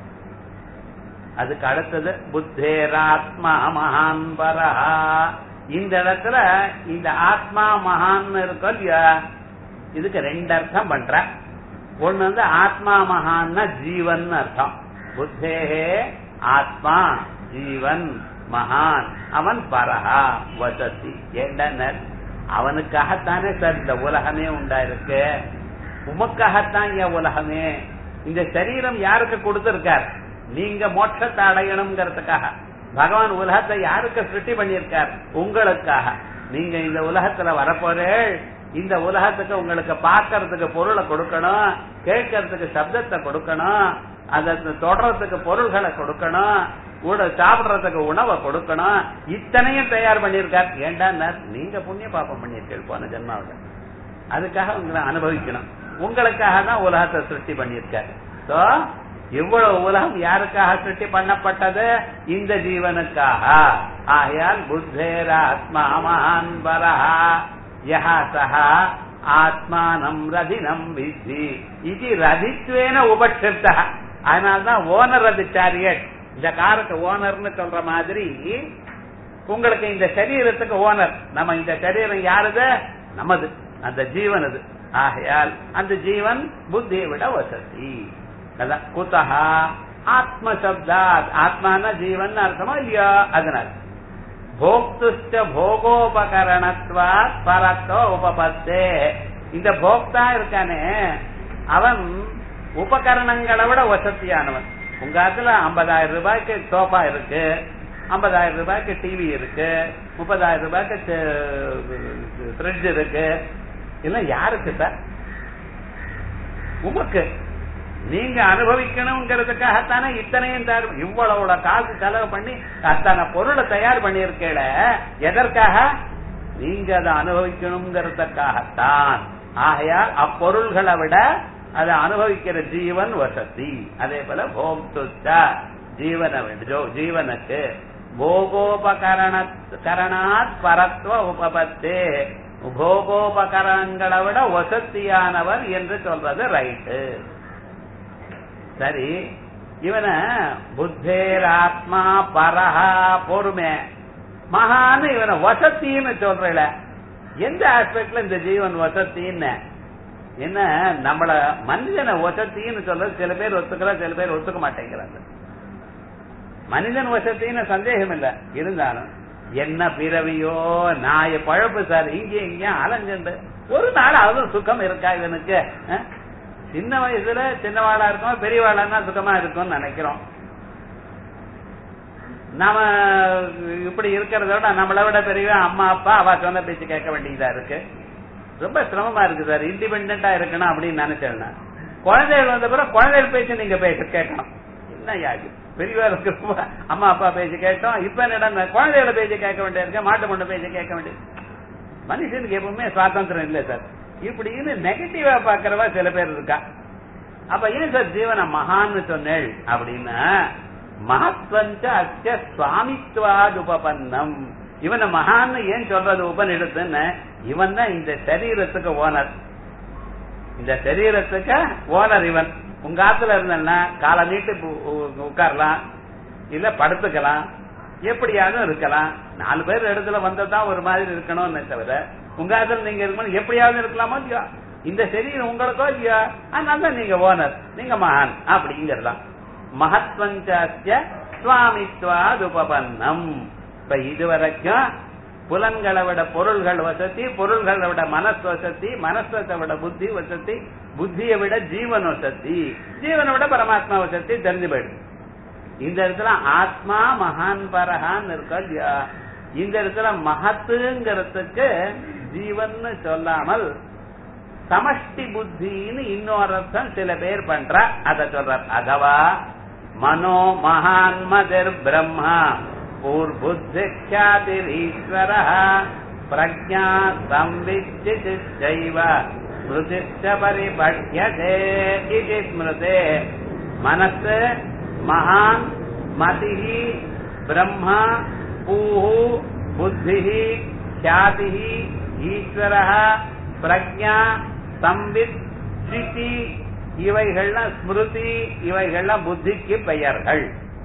அதுக்கு அடுத்தது புத்தேராத்மா மகான் பரஹா இந்த இடத்துல இந்த ஆத்மா மகான் இருக்கும் இல்லையா இதுக்கு ரெண்டு அர்த்தம் பண்ற ஒண்ணு வந்து ஆத்மா மகான்னா ஜீவன் அர்த்தம் புத்தேகே ஆத்மா ஜீவன் மகான் அவன் பரஹா வசதி ஏண்டனர் அவனுக்காகத்தானே சார் இந்த உலகமே உண்டாயிருக்கு உமக்காகத்தான் என் உலகமே இந்த சரீரம் யாருக்கு கொடுத்திருக்கார் நீங்க மோட்சத்தை அடையணுங்கிறதுக்காக பகவான் உலகத்தை யாருக்கு சிருஷ்டி பண்ணியிருக்கார் உங்களுக்காக நீங்க இந்த உலகத்துல வரப்போறே இந்த உலகத்துக்கு உங்களுக்கு பார்க்கறதுக்கு பொருளை கொடுக்கணும் கேட்கறதுக்கு சப்தத்தை கொடுக்கணும் அதை தொடர்றதுக்கு பொருள்களை கொடுக்கணும் கூட சாப்பிடுறதுக்கு உணவை கொடுக்கணும் இத்தனையும் தயார் பண்ணியிருக்கார் ஏண்டா நீங்க புண்ணிய பாப்பம் பண்ணியிருக்கீங்க போன ஜென்மாவில் அதுக்காக உங்களை அனுபவிக்கணும் உங்களுக்காக தான் உலகத்தை சிருஷ்டி பண்ணியிருக்காரு சோ இவ்வளவு உலகம் யாருக்காக சிருஷ்டி பண்ணப்பட்டது இந்த ஜீவனுக்காக ஆகையால் புத்தேராத்மா மகான் வரஹா யஹா சஹா ஆத்மானம் ரதினம் வித்தி இது ரதித்வேன உபக்ஷிப்த அதனால்தான் ஓனர் அது சாரியட் இந்த காருக்கு ஓனர்னு சொல்ற மாதிரி உங்களுக்கு இந்த சரீரத்துக்கு ஓனர் நம்ம இந்த சரீரம் யாருது நமது அந்த ஜீவன் அது ஆகையால் அந்த ஜீவன் புத்தியை விட வசதி அதான் குத்தகா ஆத்ம சப்தா ஆத்மான ஜீவன் அர்த்தமா இல்லையா அதனால போக்துஷ்ட போகோபகரணத்வா பரத்தோ உபபத்தே இந்த போக்தா இருக்கானே அவன் உபகரணங்களை விட வசதியானவன் உங்க இடத்துல ஐம்பதாயிரம் ரூபாய்க்கு சோஃபா இருக்கு ஐம்பதாயிரம் ரூபாய்க்கு டிவி இருக்கு முப்பதாயிரம் ரூபாய்க்கு ஃப்ரிட்ஜ் இருக்கு எல்லாம் யாருக்கு சார் உமக்கு நீங்க அனுபவிக்கணுங்கிறதுக்காகத்தானே இத்தனையும் தயார் இவ்வளவு காசு செலவு பண்ணி அத்தனை பொருளை தயார் பண்ணியிருக்கேள எதற்காக நீங்க அதை அனுபவிக்கணுங்கிறதுக்காகத்தான் ஆகையால் அப்பொருள்களை விட அதை அனுபவிக்கிற ஜீவன் வசதி அதே போல போக்துத்த ஜீவன ஜீவனுக்கு போகோபகரண கரணாத் பரத்வ உபபத்தே போகோபகரணங்களை விட வசதியானவர் என்று சொல்றது ரைட்டு சரி இவன புத்தேராத்மா பரஹா பொறுமை மகான்னு இவனை வசத்தின்னு சொல்றல எந்த ஆஸ்பெக்ட்ல இந்த ஜீவன் வசத்தின்னு என்ன நம்மள மனிதனை வசத்தின்னு சொல்றது சில பேர் ஒத்துக்கிறா சில பேர் ஒத்துக்க மாட்டேங்கிறாங்க மனிதன் வசத்தின்னு சந்தேகம் இல்ல இருந்தாலும் என்ன பிறவியோ நாய பழப்பு சார் இங்கே இங்க அலைஞ்சுண்டு ஒரு நாள் அதுவும் சுகம் இருக்கா இவனுக்கு சின்ன வயசுல சின்னவாளா இருக்கும் பெரியவாளா சுகமா இருக்கும்னு நினைக்கிறோம் நாம இப்படி இருக்கிறத விட நம்மளை விட பெரிய அம்மா அப்பா அவ சொன்ன பேச்சு கேட்க வேண்டியதா இருக்கு ரொம்ப சிரமமா இருக்கு சார் இண்டிபெண்டா இருக்கணும் அப்படின்னு நினைச்சேன்னா குழந்தைகள் வந்த பிறகு குழந்தைகள் பேச்சு நீங்க பேச கேட்கணும் என்ன யாரு பெரியவா இருக்கிறப்ப அம்மா அப்பா பேச்சு கேட்டோம் இப்ப என்ன குழந்தைகள பேச்சு கேட்க வேண்டியிருக்கு மாட்டு பொண்ணு பேச்சு கேட்க வேண்டியது மனுஷனுக்கு எப்பவுமே சுவாதந்திரம் இல்லை சார் இப்படின்னு நெகட்டிவா பாக்குறவா சில பேர் இருக்கா அப்ப ஏன் சார் ஜீவன மகான்னு சொன்னேள் அப்படின்னா மகத்வஞ்ச அச்ச சுவாமித்வாது உபபன்னம் இவனை மகான்னு ஏன் சொல்றது உபநிடத்துன்னு இவன் தான் இந்த சரீரத்துக்கு ஓனர் இந்த சரீரத்துக்கு ஓனர் இவன் உங்க ஆத்துல இருந்தன்னா காலை நீட்டு உட்காரலாம் இல்ல படுத்துக்கலாம் எப்படியாவது இருக்கலாம் நாலு பேர் இடத்துல வந்ததான் ஒரு மாதிரி இருக்கணும்னு தவிர உங்க ஆத்துல நீங்க இருக்கணும் எப்படியாவது இருக்கலாமோ இல்லையா இந்த சரீரம் உங்களுக்கோ இல்லையா அதனால நீங்க ஓனர் நீங்க மகான் அப்படிங்கறதான் மகத்வஞ்சாஸ்ய சுவாமித்வாது உபபன்னம் இப்ப இதுவரைக்கும் புலன்களை விட பொருள்கள் வசதி பொருள்களை விட மனசு வசதி மனசத்தை விட புத்தி வசதி புத்தியை விட ஜீவன் வசதி ஜீவனை விட பரமாத்மா வசதி தெரிஞ்சு போயிடுது இந்த இடத்துல ஆத்மா மகான் பரஹான் இருக்கா இல்லையா இந்த இடத்துல மகத்துங்கிறதுக்கு ஜீவன் சொல்லாமல் சமஷ்டி புத்தின்னு இன்னொரு அர்த்தம் சில பேர் பண்ற அத சொல்றார் அதவா மனோ மகான் மதிர் பிரம்மா பூர்புத்திக்ஷாதிரீஸ்வர பிரஜா சம்விச்சிச்சைவ ஸ்மிருதிச்ச பரிபட்யதே இது ஸ்மிருதே மனசு மகான் மதிஹி பிரம்மா பூஹு புத்திஹி ख्यातिः ஈஸ்வரः பிரக்ஞா சம்பித் சிதி இவைகள்லாம் ஸ்மிருதி இவைகள்லாம் புத்திக்கு பெயர்கள்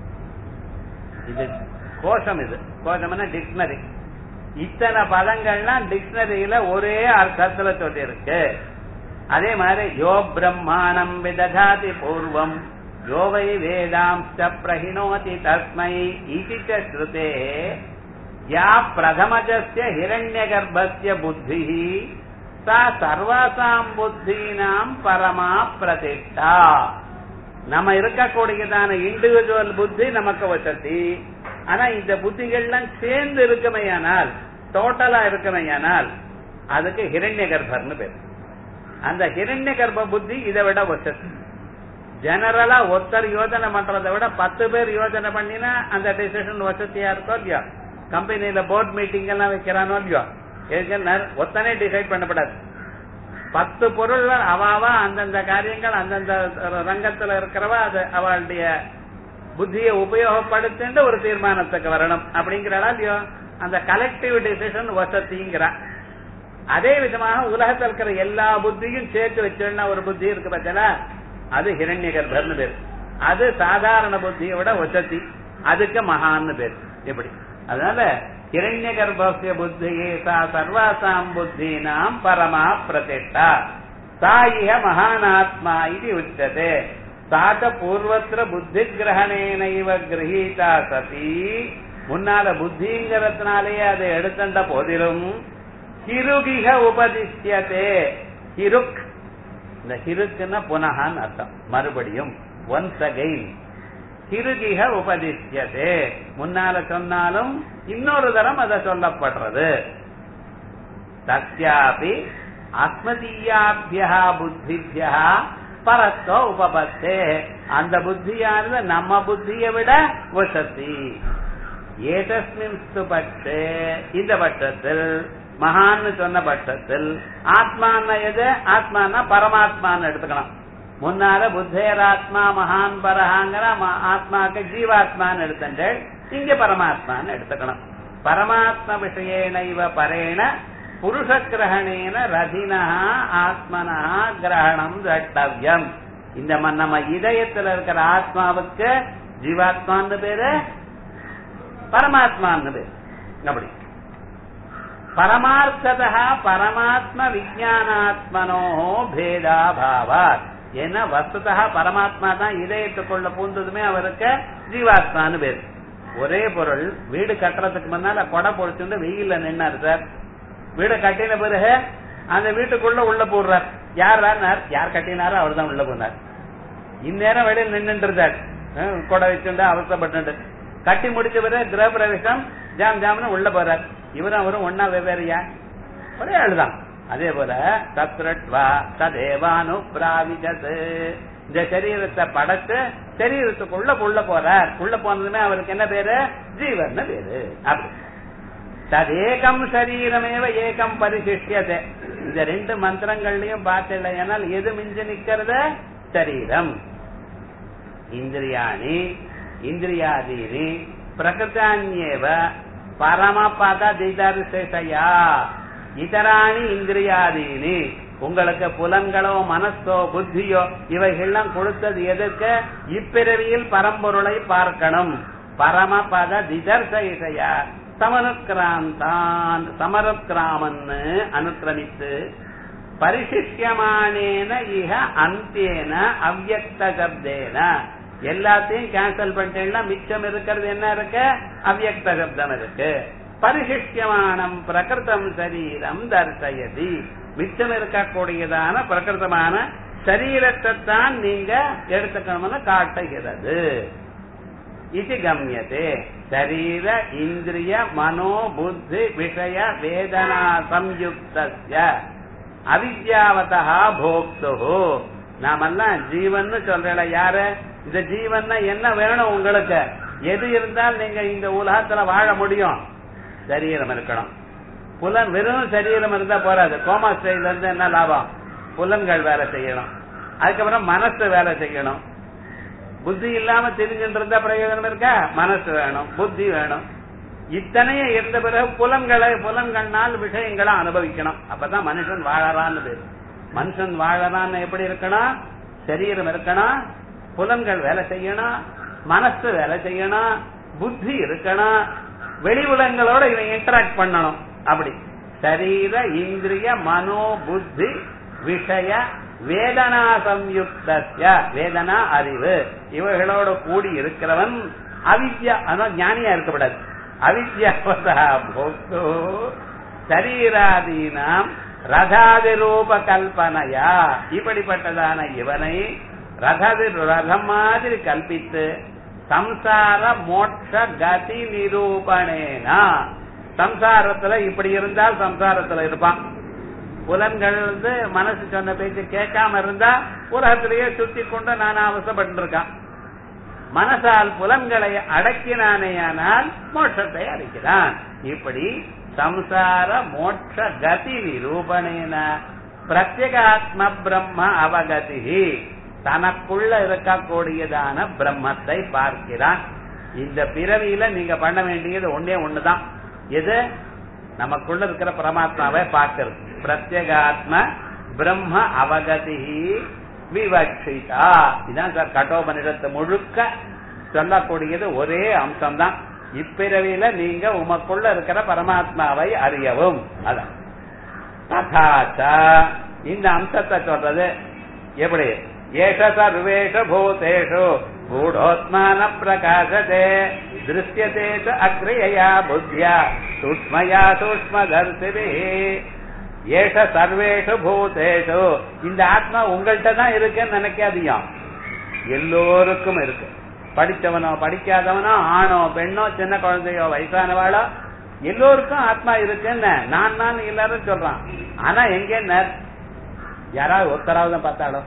இது கோஷம் இது கோஷம்னா டிக்ஷனரி இத்தனை பதங்கள்லாம் டிக்ஷனரியில ஒரே அர்த்தத்துல சொல்லியிருக்கு அதே மாதிரி யோ பிரம்மாணம் விததாதி பூர்வம் யோ வை வேதாம்ச பிரகிணோதி தஸ்மை இதி ச ஸ்ருதே யா பிரதமஜஸ்ய ஹிரண்ய கர்ப்பஸ்ய புத்தி சா சர்வாசாம் புத்தீனாம் பரமா பிரதிஷ்டா நம்ம இருக்கக்கூடியதான இண்டிவிஜுவல் புத்தி நமக்கு வசதி ஆனா இந்த புத்திகள்லாம் சேர்ந்து இருக்குமையானால் டோட்டலா இருக்குமையானால் அதுக்கு ஹிரண்ய கர்ப்பர்னு பேர் அந்த ஹிரண்ய கர்ப்ப புத்தி இதை விட வசதி ஜெனரலா ஒருத்தர் யோஜனை பண்றதை விட பத்து பேர் யோஜனை பண்ணினா அந்த டிசிஷன் வசதியா இருக்கோ இல்லையோ கம்பெனில போர்ட் மீட்டிங் எல்லாம் வைக்கிறானோ இல்லையோ எதுக்கு ஒத்தனே டிசைட் பண்ணப்படாது பத்து பொருள்கள் அவாவா அந்தந்த காரியங்கள் அந்தந்த ரங்கத்துல இருக்கிறவா அது அவளுடைய புத்தியை உபயோகப்படுத்திட்டு ஒரு தீர்மானத்துக்கு வரணும் அப்படிங்கிறாளா இல்லையோ அந்த கலெக்டிவ் டிசிஷன் வசதிங்கிறா அதே விதமாக உலகத்தில் இருக்கிற எல்லா புத்தியும் சேர்த்து வச்சோம்னா ஒரு புத்தி இருக்கு பார்த்தா அது ஹிரண்ய கர்ப்பர்னு பேர் அது சாதாரண புத்தியை விட வசதி அதுக்கு மகான்னு பேர் எப்படி அதனால ஹிரண்ய கர்ப்பசிய புத்தியே சா சர்வாசாம் புத்தீனாம் பரமா பிரதிஷ்டா சா இஹ மகானாத்மா இது உச்சதே சாத பூர்வத்திர புத்தி கிரகணேனைவ கிரகீதா சதி முன்னால புத்திங்கிறதுனாலேயே அதை எடுத்துட்ட போதிலும் ஹிருகிக உபதிஷ்யதே ஹிருக் இந்த ஹிருக்குன்னா புனகான்னு அர்த்தம் மறுபடியும் ஒன்ஸ் அகைன் ஹிருகிக உபதிஷ்யதே முன்னால சொன்னாலும் இன்னொரு தரம் அதை சொல்லப்படுறது தஸ்யாபி அஸ்மதீயாபியா புத்திபியா பரத்தோ உபபத்தே அந்த புத்தியானது நம்ம புத்தியை விட வசதி ஏதஸ்மின் பட்சே இந்த பட்சத்தில் மகான்னு சொன்ன பட்சத்தில் ஆத்மான்னா எது ஆத்மானா பரமாத்மான்னு எடுத்துக்கலாம் முன்னால புத்தேராத்மா மகான் பரஹாங்கிற ஆத்மாக்கு ஜீவாத்மான்னு எடுத்துட்டு இங்க பரமாத்மான்னு எடுத்துக்கணும் பரமாத்ம விஷயேனைவ பரேண புருஷ கிரகணேன ரதினா ஆத்மனா கிரகணம் தட்டவியம் இந்த நம்ம இதயத்துல இருக்கிற ஆத்மாவுக்கு ஜீவாத்மான்னு பேரு பரமாத்மான்னு பேரு அப்படி பரமார்த்ததா பரமாத்ம விஜயானாத்மனோ பேதாபாவாத் ஏன்னா வஸ்துதா பரமாத்மா தான் இதயத்துக்குள்ள பூந்ததுமே அவருக்கு ஜீவாத்மான்னு பேரு ஒரே பொருள் வீடு கட்டுறதுக்கு முன்னால கொடை பொடிச்சுட்டு வெயில்ல நின்னாரு சார் வீடு கட்டின பிறகு அந்த வீட்டுக்குள்ள உள்ள போடுறார் யார் யார் கட்டினாரோ அவர் தான் உள்ள போனார் இந்நேரம் வெளியில் நின்றுட்டு இருந்தார் கொடை வச்சுட்டு அவசரப்பட்டு கட்டி முடிச்ச பிறகு கிரக பிரவேசம் ஜாம் ஜாம்னு உள்ள போறார் இவரும் அவரும் ஒன்னா வெவ்வேறையா ஒரே ஆளுதான் அதே போல தத்ரட்வா ததேவானு பிராவிஜது இந்த சரீரத்தை படைச்சு சரீரத்துக்குள்ள உள்ள போறார் உள்ள போனதுமே அவருக்கு என்ன பேரு ஜீவன் பேரு அப்படி ததேகம் சரீரமேவ ஏகம் பரிசிஷ்யதே இந்த ரெண்டு மந்திரங்கள்லயும் பார்த்தல ஏனால் எது மிஞ்சி நிக்கிறது சரீரம் இந்திரியாணி இந்திரியாதீனி பிரகிருத்தான்யேவ பரமபத திதர்சயா இதராணி இந்திரியாதீனி உங்களுக்கு புலன்களோ மனசோ புத்தியோ இவைகள்லாம் கொடுத்தது எதற்கு இப்பிறவியில் பரம்பொருளை பார்க்கணும் பரமபத திதர்சயா சமனுக்கிராந்தான் சமருக்கிராமன்னு அனுக்கிரமித்து பரிசிஷ்யமானேன இக அந்தேன அவ்வக்த சப்தேன எல்லாத்தையும் கேன்சல் பண்ணிட்டேன்னா மிச்சம் இருக்கிறது என்ன இருக்கு அவ்வக்த சப்தம் இருக்கு பரிசிஷ்யமானம் பிரகிருதம் சரீரம் தர்சயதி மிச்சம் இருக்கக்கூடியதான பிரகிருதமான சரீரத்தை தான் நீங்க எடுத்துக்கணும்னு காட்டுகிறது இது கம்யதே சரீர இந்திரிய மனோ புத்தி விஷய வேதனா சம்யுக்தஸ்ய அவித்யாவதா போக்து நாமெல்லாம் ஜீவன் சொல்றல யாரு இந்த ஜீவன்னா என்ன வேணும் உங்களுக்கு எது இருந்தால் நீங்க இந்த உலகத்துல வாழ முடியும் சரீரம் இருக்கணும் புலன் வெறும் சரீரம் இருந்தா போறாது கோமா ஸ்டைல இருந்து என்ன லாபம் புலன்கள் வேலை செய்யணும் அதுக்கப்புறம் மனசு வேலை செய்யணும் புத்தி இல்லாம தெரிஞ்சுட்டு இருந்தா பிரயோஜனம் இருக்கா மனசு வேணும் புத்தி வேணும் இத்தனையும் இருந்த பிறகு புலன்களை புலன்கள்னால் விஷயங்களை அனுபவிக்கணும் அப்பதான் மனுஷன் வாழறான்னு பேரு மனுஷன் வாழறான்னு எப்படி இருக்கணும் சரீரம் இருக்கணும் புலன்கள் வேலை செய்யணும் மனசு வேலை செய்யணும் புத்தி இருக்கணும் வெளி உலகங்களோட இவன் இன்டராக்ட் பண்ணணும் அப்படி சரீர இந்திரிய மனோ புத்தி விஷய வேதனா சம்யுக்தஸ்ய வேதனா அறிவு இவைகளோட கூடி இருக்கிறவன் அவித்யா அதான் ஞானியா இருக்கக்கூடாது அவித்யாவதா போக்தோ சரீராதீனாம் ரதாதி ரூப கல்பனையா இப்படிப்பட்டதான இவனை ரததி ரதம் மாதிரி கல்பித்து சம்சார மோட்ச கதி நிரூபணேனா சம்சாரத்துல இப்படி இருந்தால் சம்சாரத்துல இருப்பான் புலன்கள் வந்து மனசு சொன்ன பேச்சு கேட்காம இருந்தா உலகத்திலேயே சுத்தி கொண்டு நான் அவசப்பட்டு இருக்கான் மனசால் புலன்களை அடக்கினானேயானால் மோட்சத்தை அடைக்கிறான் இப்படி சம்சார மோட்ச கதி நிரூபணேன பிரத்யேகாத்ம பிரம்ம அவகதி தனக்குள்ள இருக்கக்கூடியதான பிரம்மத்தை பார்க்கிறான் இந்த பிறவியில நீங்க பண்ண வேண்டியது ஒன்னே ஒண்ணுதான் எது நமக்குள்ள இருக்கிற பரமாத்மாவை பார்க்கிறது பிரத்யேகாத்ம பிரம்ம அவகதி விவக்ஷிதா இதான் சார் கட்டோபனிடத்து முழுக்க சொல்லக்கூடியது ஒரே அம்சம்தான் இப்பிறவியில நீங்க உமக்குள்ள இருக்கிற பரமாத்மாவை அறியவும் அதான் ததாச்ச இந்த அம்சத்தை சொல்றது எப்படி ஏஷ சர்வேஷ பூதேஷு கூடோத்மான பிரகாசதே திருஷ்யதே ச அக்ரியயா புத்தியா சூக்மயா சூக்மதர்சிபி ஏஷ சர்வேஷு பூதேஷு இந்த ஆத்மா உங்கள்கிட்ட தான் இருக்குன்னு நினைக்காதியாம் எல்லோருக்கும் இருக்கு படிச்சவனோ படிக்காதவனோ ஆணோ பெண்ணோ சின்ன குழந்தையோ வயசானவாளோ எல்லோருக்கும் ஆத்மா இருக்குன்னு நான் நான் எல்லாரும் சொல்றான் ஆனா எங்க யாராவது ஒருத்தராவது பார்த்தாலும்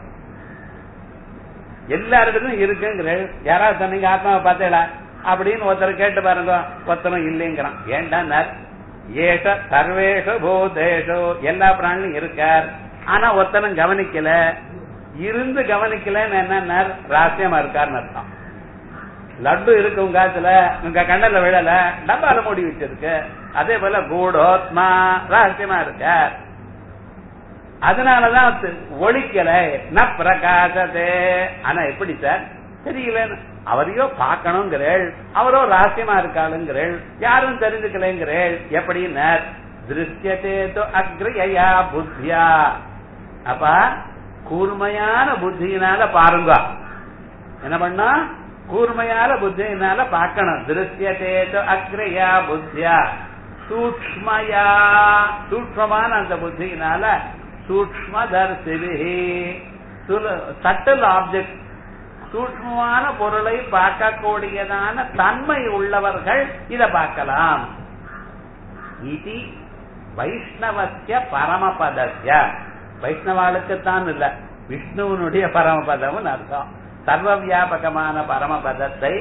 எல்லாரிடத்தும் இருக்குங்கிற யாராவது சொன்னீங்க ஆத்மாவை பார்த்தேடா அப்படின்னு ஒருத்தர் கேட்டு பாருங்க ஒருத்தரும் இல்லைங்கிறான் ஏண்டா ஏஷ சர்வேஷு பூதேஷு எல்லா பிராணிலும் இருக்கார் ஆனா ஒருத்தரும் கவனிக்கல இருந்து கவனிக்கலன்னு என்ன ராசியமா இருக்காருன்னு அர்த்தம் லட்டு இருக்கு உங்க காலத்துல உங்க கண்ணல விழல டப்பால மூடி வச்சிருக்கு அதே போல கூடோத்மா ரகசியமா இருக்க அதனாலதான் ஒழிக்கல ந பிரகாசத்தே ஆனா எப்படி சார் தெரியலன்னு அவரையோ பார்க்கணுங்கிறேள் அவரோ ரகசியமா இருக்காளுங்கிறேள் யாரும் தெரிஞ்சுக்கலைங்கிறேள் எப்படின்னு திருஷ்யத்தே அக்ரியா புத்தியா அப்ப கூர்மையான புத்தியினால பாருங்க என்ன பண்ணா கூர்மையான புத்தியினால பார்க்கணும் திருஷ்யத்தே அக்ரியா புத்தியா சூக்மயா சூக்மமான அந்த புத்தியினால சூக்ம தர்சிபிஹி சட்டல் ஆப்ஜெக்ட் சூக்மமான பொருளை பார்க்கக்கூடியதான தன்மை உள்ளவர்கள் இத பார்க்கலாம் இது வைஷ்ணவசிய பரமபதஸ்ய வைஷ்ணவாளுக்குத்தான் இல்ல விஷ்ணுவனுடைய பரமபதம் அர்த்தம் சர்வ வியாபகமான பரமபதத்தை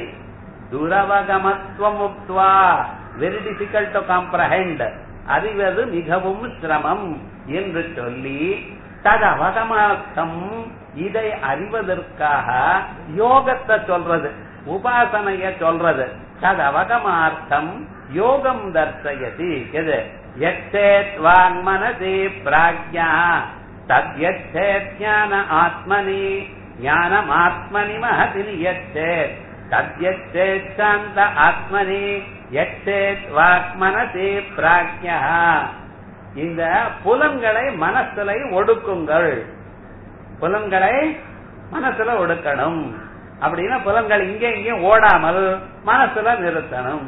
துரவகமத்துவமுக்துவா வெரி டிஃபிகல்ட் டு காம்ப்ரஹெண்ட் அறிவது மிகவும் சிரமம் என்று சொல்லி தது அவகமார்த்தம் இதை அறிவதற்காக யோகத்தை சொல்றது உபாசனைய சொல்றது தது அவகமார்த்தம் யோகம் தர்சயதி எது எச்சேத் வாங்மனதி பிராஜ்யா தத்யச்சேத் ஞான ஆத்மனி ஞானம் ஆத்மனி மகதி நியச்சேத் தத்யச்சேத் சாந்த ஆத்மனி எச்சேத் வாக்மனதி பிராஜ்யா இந்த புலன்களை மனசுல ஒடுக்குங்கள் புலன்களை மனசுல ஒடுக்கணும் அப்படின்னா புலன்கள் இங்கே இங்கேயும் ஓடாமல் மனசுல நிறுத்தணும்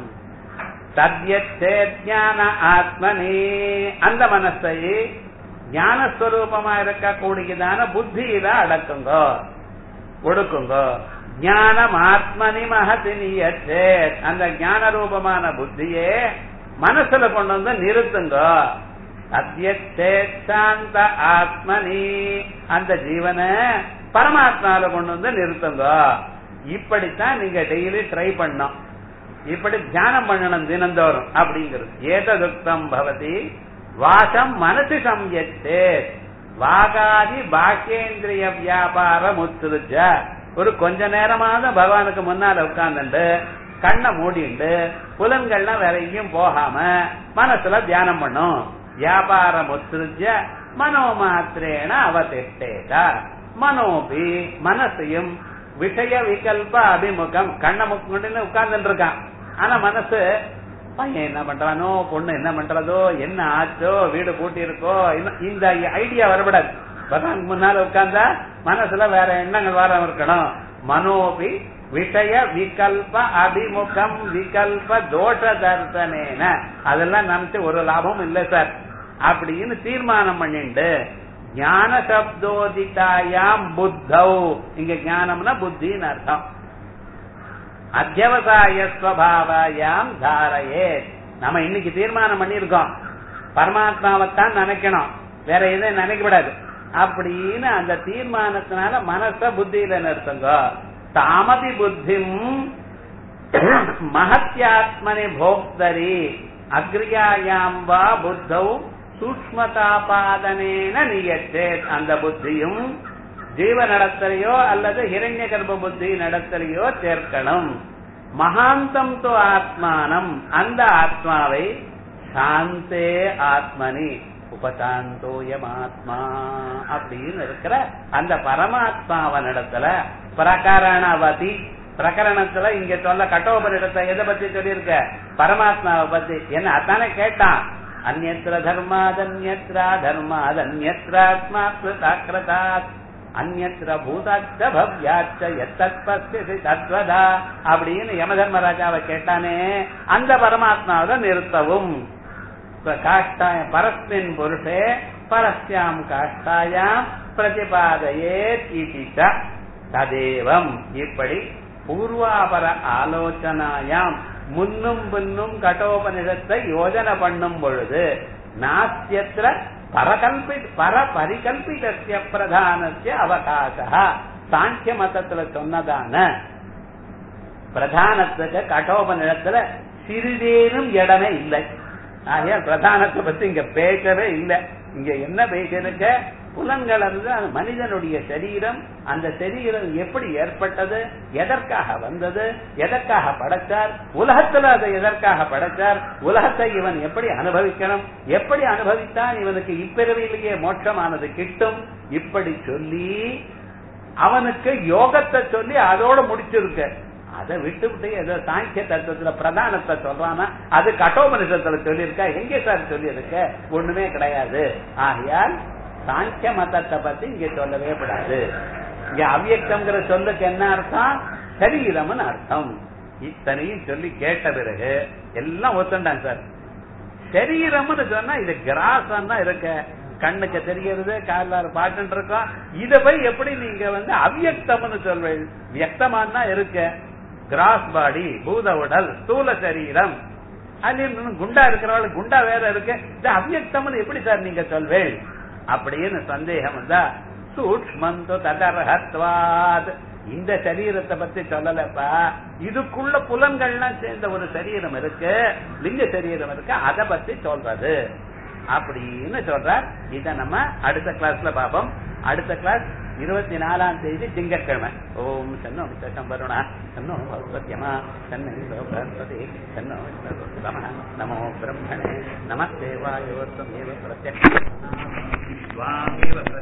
சத்யத்தேஜான ஆத்மனி அந்த மனசை ஞானஸ்வரூபமா இருக்கக்கூடியதான புத்தியில அடக்குங்கோ ஒடுக்குங்கோ ஞானம் ஆத்மனி மகதினியச்சே அந்த ஞான ரூபமான புத்தியே மனசுல கொண்டு வந்து நிறுத்துங்கோ சத்யத்தேசாந்த ஆத்மனி அந்த ஜீவனை பரமாத்மாவில கொண்டு வந்து நிறுத்துங்க இப்படித்தான் நீங்க டெய்லி ட்ரை பண்ணோம் இப்படி தியானம் பண்ணணும் தினந்தோறும் அப்படிங்கிறது ஏததுக்தம் பவதி வாசம் மனசு சம்யத்தே வாகாதி பாக்கியேந்திரிய வியாபாரம் உத்ருஜ ஒரு கொஞ்ச நேரமாவது பகவானுக்கு முன்னால உட்கார்ந்துட்டு கண்ணை மூடிண்டு புலன்கள்லாம் வேற எங்கேயும் போகாம மனசுல தியானம் பண்ணும் வியாபாரம் உத்ருஜ மனோமாத்திரேன அவதிஷ்டேதா மனோபி மனசையும் விஷய விகல்ப அபிமுகம் கண்ணை முக்கிட்டு உட்கார்ந்துட்டு இருக்கான் ஆனா மனசு பையன் என்ன பண்றானோ பொண்ணு என்ன பண்றதோ என்ன ஆச்சோ வீடு பூட்டி இருக்கோ இந்த ஐடியா வரப்படாது பகவான் முன்னால உட்கார்ந்தா மனசுல வேற எண்ணங்கள் வர இருக்கணும் மனோபி விஷய விகல்ப அபிமுகம் விகல்ப தோஷ தர்சனேன அதெல்லாம் நினைச்சு ஒரு லாபம் இல்ல சார் அப்படின்னு தீர்மானம் பண்ணிண்டு ஞான சப்தோதிதாயாம் புத்தௌ இங்க ஞானம்னா புத்தின்னு அர்த்தம் அத்தியவசாய ஸ்வபாவாயாம் தாரையே நம்ம இன்னைக்கு தீர்மானம் பண்ணிருக்கோம் பரமாத்மாவைத்தான் நினைக்கணும் வேற எதுவும் நினைக்கப்படாது அப்படின்னு அந்த தீர்மானத்தினால மனச புத்தியில நிறுத்துங்க தாமதி புத்திம் மகத்யாத்மனி போக்தரி அக்ரியாயாம் வா புத்தௌ சூக்மதாபாதனேன நியச்சே அந்த புத்தியும் ஜீவ நடத்தலையோ அல்லது ஹிரண்ய கர்ப்ப புத்தி நடத்தலையோ சேர்க்கணும் மகாந்தம் தோ ஆத்மானம் அந்த ஆத்மாவை சாந்தே ஆத்மனி உபசாந்தோயம் ஆத்மா அப்படின்னு இருக்கிற அந்த பரமாத்மாவ நடத்துல பிரகரணவதி பிரகரணத்துல இங்க சொல்ல கட்டோபனிடத்தை எதை பத்தி சொல்லியிருக்க பரமாத்மாவை பத்தி என்ன அதானே கேட்டான் அந்நத்திர தர்மாதன்யத்ரா தர்மாதன்யத்ராத்மா கிருதாக்கிரதாத் அந்நத்திர பூதாச்ச பவ்யாச்ச எத்தத் பஸ்யசி தத்வதா அப்படின்னு யம தர்மராஜாவை கேட்டானே அந்த பரமாத்மாவை நிறுத்தவும் காஷ்டாய பரஸ்மின் புருஷே பரஸ்யாம் காஷ்டாயாம் பிரதிபாதையே தீதிச்ச ததேவம் இப்படி பூர்வாபர ஆலோசனாயாம் முன்னும் பின்னும் கட்டோபனிடத்தை யோஜனை பண்ணும் பொழுது நாஸ்தியத்திர பரகல்பி பர பரிகல்பிதஸ்ய பிரதானஸ்ய அவகாசா சாங்கிய மதத்துல சொன்னதான பிரதானத்துக்கு கட்டோபனிடத்துல சிறிதேனும் இடமே இல்லை ஆகையால் பிரதானத்தை பத்தி இங்க பேசவே இல்லை இங்க என்ன பேசிருக்க புலன்கள் இருந்து அந்த மனிதனுடைய சரீரம் அந்த சரீரம் எப்படி ஏற்பட்டது எதற்காக வந்தது எதற்காக படைச்சார் உலகத்துல அதை எதற்காக படைச்சார் உலகத்தை இவன் எப்படி அனுபவிக்கணும் எப்படி அனுபவித்தான் இவனுக்கு இப்பிறவிலேயே மோட்சமானது கிட்டும் இப்படி சொல்லி அவனுக்கு யோகத்தை சொல்லி அதோட முடிச்சிருக்க அதை விட்டு விட்டு ஏதோ சாங்கிய தத்துவத்துல பிரதானத்தை சொல்றானா அது கட்டோபனிஷத்துல சொல்லியிருக்கா எங்கே சார் சொல்லியிருக்க ஒண்ணுமே கிடையாது ஆகையால் சாங்கிய மதத்தை பத்தி இங்க சொல்லவே கூடாது இங்க அவ்வியக்தம்ங்கிற சொல்லுக்கு என்ன அர்த்தம் சரீரம்னு அர்த்தம் இத்தனையும் சொல்லி கேட்ட பிறகு எல்லாம் ஒத்துண்டாங்க சார் சரீரம்னு சொன்னா இது கிராசம் தான் இருக்க கண்ணுக்கு தெரிகிறது காலாறு பாட்டு இருக்கோம் இத போய் எப்படி நீங்க வந்து அவ்வியக்தம்னு சொல்வீங்க வியக்தமானா இருக்க கிராஸ் பாடி பூத உடல் ஸ்தூல சரீரம் அது குண்டா இருக்கிறவள் குண்டா வேற இருக்கு இது அவ்வியக்தம்னு எப்படி சார் நீங்க சொல்வேன் அப்படின்னு சந்தேகம் வந்தா சூக்மந்தோ ததர்ஹத்வாத் இந்த சரீரத்தை பத்தி சொல்லலப்பா இதுக்குள்ள புலன்கள்லாம் சேர்ந்த ஒரு சரீரம் இருக்கு லிங்க சரீரம் இருக்கு அதை பத்தி சொல்றது அப்படின்னு சொல்றார் இத நம்ம அடுத்த கிளாஸ்ல பாப்போம் அடுத்த கிளாஸ் இருபத்தி நாலாம் தேதி திங்கட்கிழமை ஓம் சன்னோ விசேஷம் வருணா சன்னோ சத்யமா சன்னை பிரஸ்பதி சன்னோ நமோ பிரம்மணே நமஸ்தேவாயோத்தமேவ பிரத்யக்ஷ